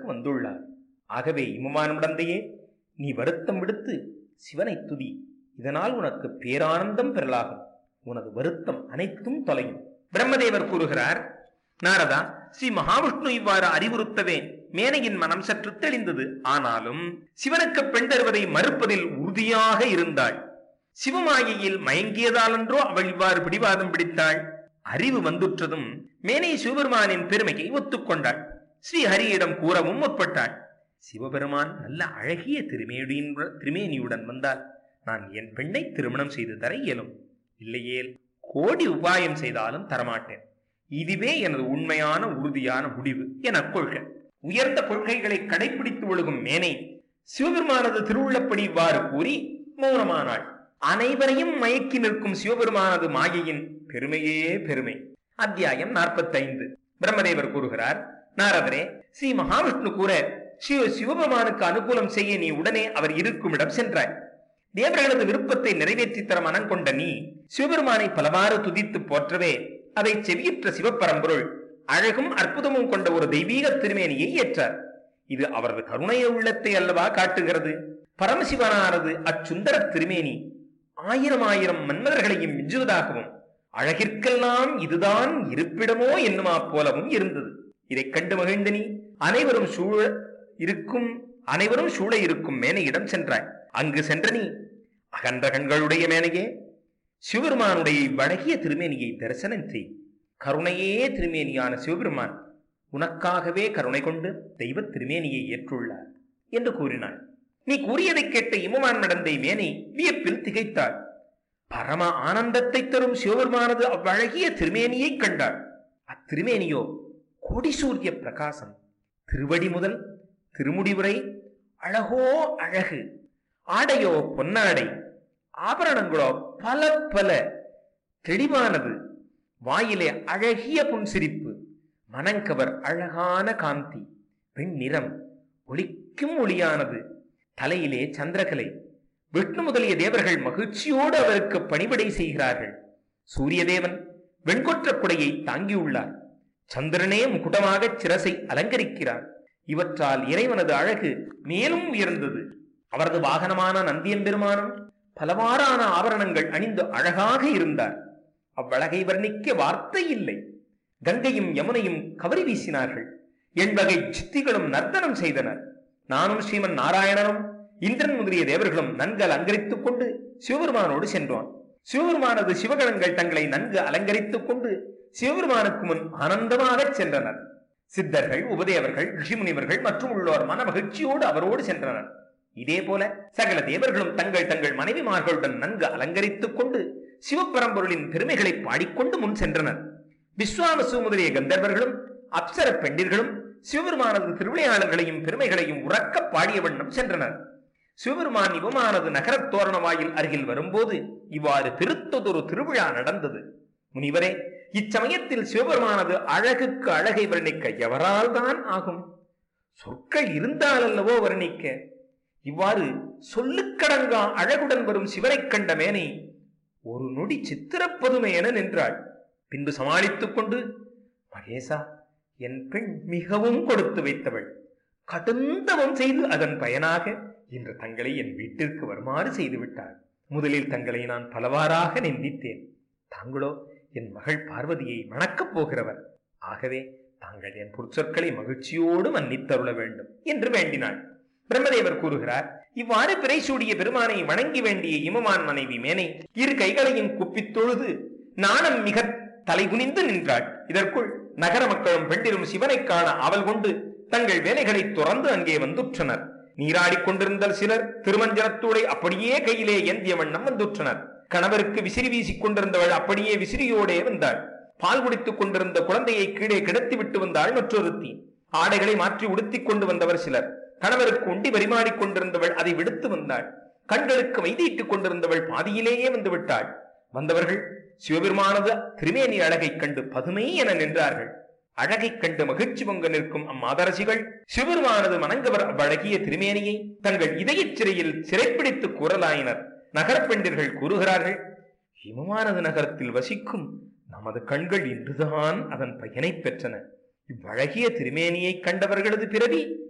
வந்துள்ளார் ஆகவே இமமானுடந்தையே நீ வருத்தம் விடுத்து சிவனை துதி இதனால் உனக்கு பேரானந்தம் பெறலாகும் உனது வருத்தம் அனைத்தும் தொலையும் பிரம்மதேவர் கூறுகிறார் நாரதா ஸ்ரீ மகாவிஷ்ணு இவ்வாறு அறிவுறுத்தவே மேனையின் மனம் சற்று தெளிந்தது ஆனாலும் சிவனுக்கு பெண் தருவதை மறுப்பதில் உறுதியாக இருந்தாள் சிவமாயையில் மயங்கியதாலன்றோ அவள் இவ்வாறு பிடிவாதம் பிடித்தாள் அறிவு வந்துற்றதும் மேனை சிவபெருமானின் பெருமையை ஒத்துக்கொண்டாள் ஸ்ரீ ஹரியிடம் கூறவும் முற்பட்டாள் சிவபெருமான் நல்ல அழகிய திருமேனியுடன் திருமேனியுடன் வந்தால் நான் என் பெண்ணை திருமணம் செய்து தர இயலும் இல்லையேல் கோடி உபாயம் செய்தாலும் தரமாட்டேன் இதுவே எனது உண்மையான உறுதியான முடிவு என கொள்க உயர்ந்த கொள்கைகளை கடைபிடித்து ஒழுகும் மேனை சிவபெருமானது திருவுள்ளப்படி இவ்வாறு கூறி மௌனமானாள் அனைவரையும் மயக்கி நிற்கும் சிவபெருமானது மாயையின் பெருமையே பெருமை அத்தியாயம் நாற்பத்தைந்து பிரம்மதேவர் கூறுகிறார் நாரதரே ஸ்ரீ மகாவிஷ்ணு கூற சிவ சிவபெருமானுக்கு அனுகூலம் செய்ய நீ உடனே அவர் இருக்கும் இடம் சென்றாய் தேவர்களது விருப்பத்தை நிறைவேற்றி தர மனம் கொண்ட நீ சிவபெருமானை பலவாறு துதித்து போற்றவே அதை செவியுற்ற சிவப்பரம்பொருள் அழகும் அற்புதமும் கொண்ட ஒரு தெய்வீக திருமேனியை ஏற்றார் இது அவரது கருணைய உள்ளத்தை அல்லவா காட்டுகிறது பரமசிவனானது அச்சுந்தர திருமேனி ஆயிரம் ஆயிரம் மன்மதர்களையும் மிஞ்சுவதாகவும் அழகிற்கெல்லாம் இதுதான் இருப்பிடமோ என்னுமா போலவும் இருந்தது இதைக் கண்டு மகிழ்ந்த நீ அனைவரும் சூழ இருக்கும் அனைவரும் சூழ இருக்கும் மேனையிடம் சென்றாய் அங்கு சென்ற நீ அகன்ற கண்களுடைய மேனையே சிவபெருமானுடைய வழகிய திருமேனியை தரிசனம் செய் கருணையே திருமேனியான சிவபெருமான் உனக்காகவே கருணை கொண்டு தெய்வ திருமேனியை ஏற்றுள்ளார் என்று கூறினாள் நீ கூறியதை கேட்ட இமமான் நடந்தை மேனை வியப்பில் திகைத்தாள் பரம ஆனந்தத்தை தரும் சிவபெருமானது அவ்வழகிய திருமேனியை கண்டாள் அத்திருமேனியோ கோடி சூரிய பிரகாசம் திருவடி முதல் திருமுடி வரை அழகோ அழகு ஆடையோ பொன்னாடை ஆபரணங்களோ பல பல தெளிவானது வாயிலே அழகிய புன்சிரிப்பு மனங்கவர் அழகான காந்தி வெண்ணிறம் ஒளிக்கும் ஒளியானது தலையிலே சந்திரகலை விஷ்ணு முதலிய தேவர்கள் மகிழ்ச்சியோடு அவருக்கு பணிபடை செய்கிறார்கள் சூரிய தேவன் வெண்கொற்ற குடையை தாங்கியுள்ளார் சந்திரனே முகுடமாக சிரசை அலங்கரிக்கிறார் இவற்றால் இறைவனது அழகு மேலும் உயர்ந்தது அவரது வாகனமான நந்தியம்பெருமானும் பலவாறான ஆபரணங்கள் அணிந்து அழகாக இருந்தார் அவ்வழகை வர்ணிக்க வார்த்தை இல்லை கங்கையும் யமுனையும் கவரி வீசினார்கள் எண்வகை சித்திகளும் நர்த்தனம் செய்தனர் நானும் ஸ்ரீமன் நாராயணனும் இந்திரன் முதலிய தேவர்களும் நன்கு அலங்கரித்துக் கொண்டு சிவபெருமானோடு சென்றோம் சிவபெருமானது சிவகணங்கள் தங்களை நன்கு அலங்கரித்துக் கொண்டு சிவபெருமானுக்கு முன் ஆனந்தமாக சென்றனர் சித்தர்கள் உபதேவர்கள் ரிஷிமுனிவர்கள் மற்றும் உள்ளோர் மன மகிழ்ச்சியோடு அவரோடு சென்றனர் இதே போல சகல தேவர்களும் தங்கள் தங்கள் மனைவிமார்களுடன் நன்கு அலங்கரித்துக் கொண்டு சிவபரம்பொருளின் பெருமைகளை பாடிக்கொண்டு முன் சென்றனர் விஸ்வாமசு முதலிய கந்தர்வர்களும் அப்சர பெண்டிர்களும் சிவபெருமானது திருவிளையாளர்களையும் பெருமைகளையும் உறக்க பாடிய வண்ணம் சென்றனர் சிவபெருமான் இவமானது நகரத் தோரண வாயில் அருகில் வரும்போது இவ்வாறு பெருத்ததொரு திருவிழா நடந்தது முனிவரே இச்சமயத்தில் சிவபெருமானது அழகுக்கு அழகை வர்ணிக்க எவரால் தான் ஆகும் சொற்கள் இருந்தால் அல்லவோ வர்ணிக்க இவ்வாறு சொல்லுக்கடங்கா அழகுடன் வரும் சிவனைக் கண்ட மேனை ஒரு நொடி சித்திரப்பதுமை என நின்றாள் பின்பு சமாளித்துக் கொண்டு மகேசா என் பெண் மிகவும் கொடுத்து வைத்தவள் கடுந்தவம் செய்து அதன் பயனாக இன்று தங்களை என் வீட்டிற்கு வருமாறு செய்து விட்டாள் முதலில் தங்களை நான் பலவாறாக நிந்தித்தேன் தாங்களோ என் மகள் பார்வதியை மணக்கப் போகிறவர் ஆகவே தாங்கள் என் பொற்சொற்களை மகிழ்ச்சியோடு மன்னித்தருள வேண்டும் என்று வேண்டினாள் பிரம்மதேவர் கூறுகிறார் இவ்வாறு பிறை சூடிய பெருமானை வணங்கி வேண்டிய இமமான் மனைவி மேனை இரு கைகளையும் குப்பித் தொழுது நாணம் மிக தலைகுனிந்து நின்றாள் இதற்குள் நகர மக்களும் பெண்டிரும் சிவனைக் காண அவள் கொண்டு தங்கள் வேலைகளை துறந்து அங்கே வந்துற்றனர் நீராடிக் கொண்டிருந்த சிலர் திருமஞ்சனத்தோடை அப்படியே கையிலே ஏந்திய வண்ணம் வந்துற்றனர் கணவருக்கு விசிறி வீசிக் கொண்டிருந்தவள் அப்படியே விசிறியோடே வந்தாள் பால் குடித்துக் கொண்டிருந்த குழந்தையை கீழே கிடத்தி விட்டு வந்தாள் மற்றொருத்தி ஆடைகளை மாற்றி உடுத்திக் கொண்டு வந்தவர் சிலர் கணவருக்கு உண்டி பரிமாறிக் கொண்டிருந்தவள் அதை விடுத்து வந்தாள் கண்களுக்கு வைதீட்டுக் கொண்டிருந்தவள் பாதியிலேயே வந்து விட்டாள் வந்தவர்கள் சிவபெருமானது திருமேனி அழகைக் கண்டு பதுமை என நின்றார்கள் அழகைக் கண்டு மகிழ்ச்சி பொங்க நிற்கும் அம்மாதரசிகள் சிவபெருமானது மணங்கவர் அவ்வழகிய திருமேனியை தங்கள் இதயச் சிறையில் சிறைப்பிடித்து கூறலாயினர் நகரப்பெண்டிர்கள் கூறுகிறார்கள் ஹிமமானது நகரத்தில் வசிக்கும் நமது கண்கள் இன்றுதான் அதன் பயனைப் பெற்றன இவ்வழகிய திருமேனியை கண்டவர்களது பிறவி